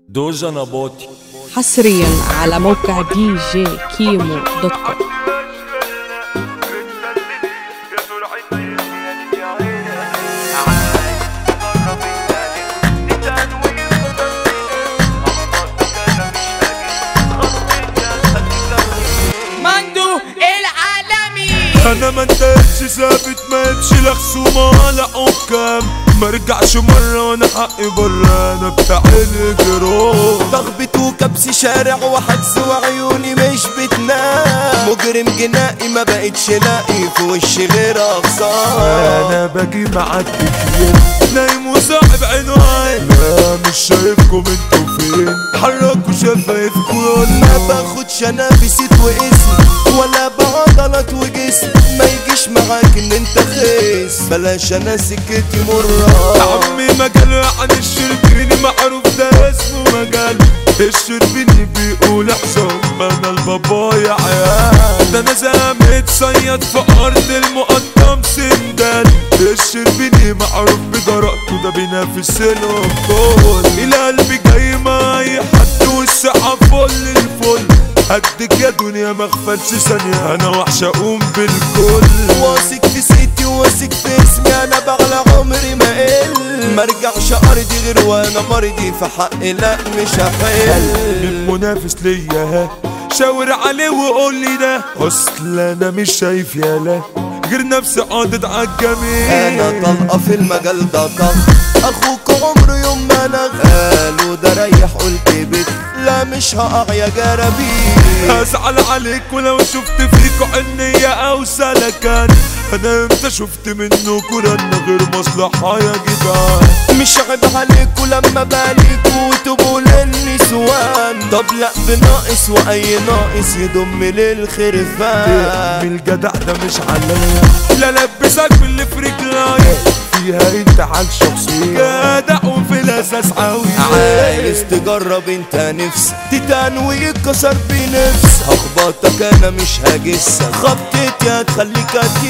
دوجا نباطي حصريا على موقع دي جي كيمو دوت كوم مندو العالمي انا ما انتهتش ثابت ما يتش خصومة ولا حكام ما ارجعش مرة وانا حقي برا انا بتاع الجروح ضغبة وكبس شارع وحجز وعيوني مش بتنام مجرم جنائي ما بقتش لاقي في وشي غير اغصان انا باجي معاك كتير نايم وصاحب عنوان لا مش شايفكم انتوا فين حركوا شفايفكم ما باخدش انا بسيط واسم ولا بعضلات وجسم ما يجيش معاك ان انت خيس بلاش انا سكتي مرة عمي مجال عن الشربيني معروف ده اسمه مجال الشربيني بيقول حسام انا البابايا عيال ده انا زعمت صياد في ارض المقطم سندال الشربيني معروف بجرأته ده بينافس الابطال القلب جاي مع اي حد والساعة فل الفل هديك يا دنيا ما اغفلش ثانية انا وحش اقوم بالكل واثق في سيتي واثق في اسمي انا بغلى عمري ما قل ما ارجعش ارضي غير وانا مرضي في حقي لا مش هحل من منافس ليا ها شاور عليه وقول لي ده اصل انا مش شايف يالا غير نفسي قاعد عالجميل انا طلقة في المجال ده طلق اخوك عمره يوم ما انا قالوا ده ريح قلت بيت لا مش هقع يا جرابيل هزعل عليك ولو شفت فيكوا حنية او سلكان انا امتى شفت منكوا رن غير مصلحة يا جدعان مش عيب عليكوا لما باليكوا وتبقوا للنسوان طب لا بناقص واي ناقص يضم للخرفان من الجدع ده مش عليا لا لبسك باللي في رجلايا فيها انت عال شخصية جدع وفي الاساس عاوي عايز تجرب انت نفس تيتان ويتكسر بنفس هخبطك انا مش هجسك خبطتي هتخليك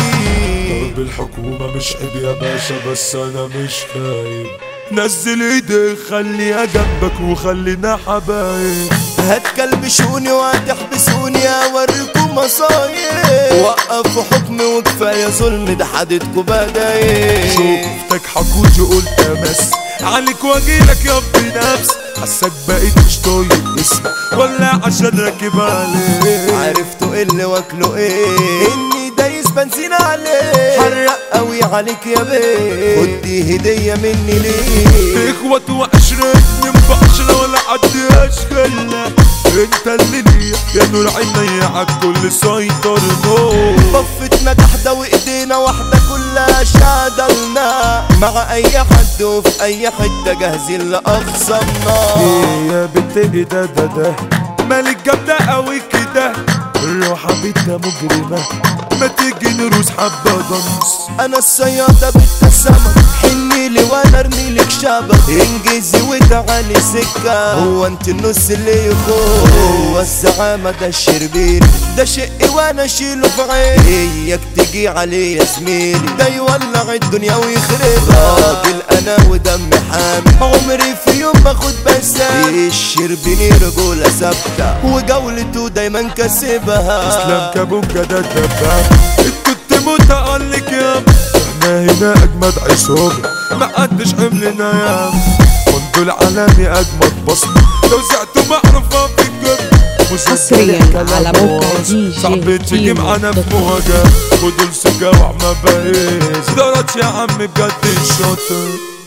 اكيد ضرب الحكومة مش عيب يا باشا بس أنا مش خايب نزل ايدك خليها جنبك وخلينا حبايب هتكلبشوني وهتحبسوني اوريكم مصايب وقفوا حكمي وكفايه ظلم ده حددكوا بدايق شوفتك حكوتي قلت بس عليك واجيلك يا ابني نفس حسك بقيت مش طايق اسمك ولا عشان راكب عليك عرفتوا ايه اللي واكله ايه اني دايس بنزين عليه حرق قوي عليك يا بيه خد دي هديه مني ليه اخوات وعشرة اتنين بعشرة ولا عدي اشكالنا انت اللي ليا يا نور عيني عالكل سيطر نور بفت نجاح ده وايدينا واحدة كلها شهادة لنا مع اي حد وفي اي حتة جاهزين لاقصانا ايه يا بنت ايه ده ده ده مالك جامدة قوي كده الروحة بنتها مجرمة ما تيجي نروس حبة دنس انا الصيادة بالتسامة حني لي وانا ارمي لك شبك انجزي وتعالي سكة هو انت النص اللي يخون هو الزعامة ده الشربين ده شقي وانا اشيله في عيني اياك تجي عليه يا زميلي ده يولع الدنيا ويخربها راجل انا ودمي حامي عمري في يوم باخد بسام الشربيني رجولة ثابتة وجولته دايما كسبها اسلام كابونجا ده الدباب كنت متألق يا احنا هنا اجمد عصابة ما قدش حملنا يا كنت العالمي اجمد بصمة لو زعتوا معروفة في الجب حصرياً على موقع دي جي صعب تيجي كيمو معانا في دوت كوم. مواجهة ودول سجاوع ما بقيس درجة يا عم بجد الشاطر